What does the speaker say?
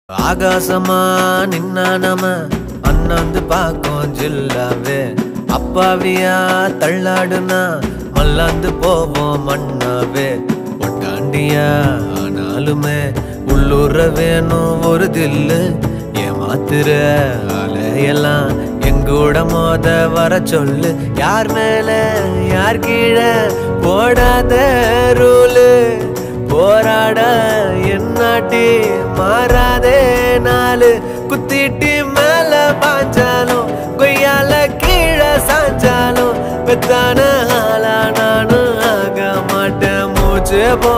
ஆகாசமா நின்னா நாம அண்ணாந்து பாக்கும் ஜில்லாவே அப்பாவியா தள்ளாடுனா மல்லாந்து போவோம் மண்ணாவே ஒட்டாண்டியா ஆனாலுமே உள்ளூர வேணும் ஒரு தில்லு ஏமாத்துற அலையெல்லாம் எங்கூட மோத வர சொல்லு யார் மேல யார் கீழே போடாத ரூலு போராட என்னாட்டி மாறாதே நாலு குத்திட்டி மேல பாஞ்சாலும் கொய்யால கீழே சாஞ்சாலும் பெத்தான ஆளா நானும் ஆக மாட்டேன் மூச்சு போ